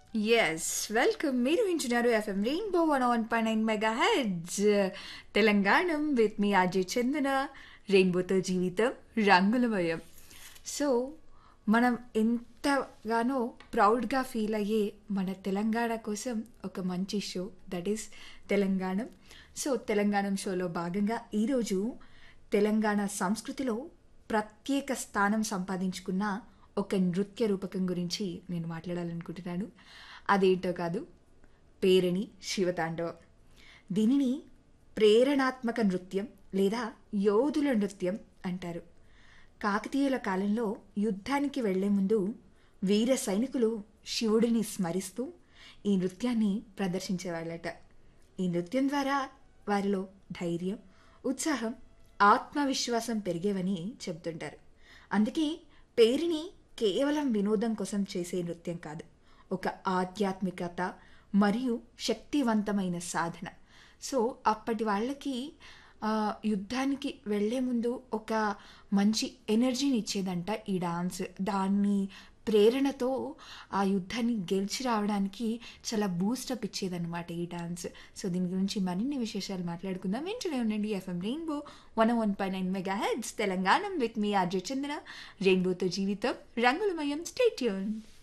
yes welcome మీరు వింటున్నారు FM rainbow one one point nine mega heads Telangana with మీ అజయ్ చందన రెయిన్బోతో జీవితం రంగులమయం సో మనం ఎంతగానో ప్రౌడ్గా ఫీల్ అయ్యే మన తెలంగాణ కోసం ఒక మంచి show that is Telangana so Telangana షోలో భాగంగా ఈరోజు తెలంగాణ సంస్కృతిలో ప్రత్యేక స్థానం సంపాదించుకున్న ఒక నృత్య రూపకం గురించి నేను మాట్లాడాలనుకుంటున్నాను అదేంటో కాదు పేరణి శివతాండవం దీనిని ప్రేరణాత్మక నృత్యం లేదా యోధుల నృత్యం అంటారు కాకతీయుల కాలంలో యుద్ధానికి వెళ్లే ముందు వీర సైనికులు శివుడిని స్మరిస్తూ ఈ నృత్యాన్ని ప్రదర్శించేవాళ్ళట ఈ నృత్యం ద్వారా వారిలో ధైర్యం ఉత్సాహం ఆత్మవిశ్వాసం పెరిగేవని చెబుతుంటారు అందుకే పేరుని కేవలం వినోదం కోసం చేసే నృత్యం కాదు ఒక ఆధ్యాత్మికత మరియు శక్తివంతమైన సాధన సో అప్పటి వాళ్ళకి ఆ, యుద్ధానికి వెళ్ళే ముందు ఒక మంచి ఎనర్జీని ఇచ్చేదంట ఈ డాన్స్ దాన్ని ప్రేరణతో ఆ యుద్ధాన్ని గెలిచి రావడానికి చాలా బూస్టప్ ఇచ్చేదన్నమాట ఈ డాన్స్ సో దీని గురించి మరిన్ని విశేషాలు మాట్లాడుకుందాం వెంటనే ఉండండి FM rainbow one one point nine mega heads Telangana with మీ ఆర్జే చంద్ర రెయిన్బోతో జీవితం రంగులమయం స్టేట్యూన్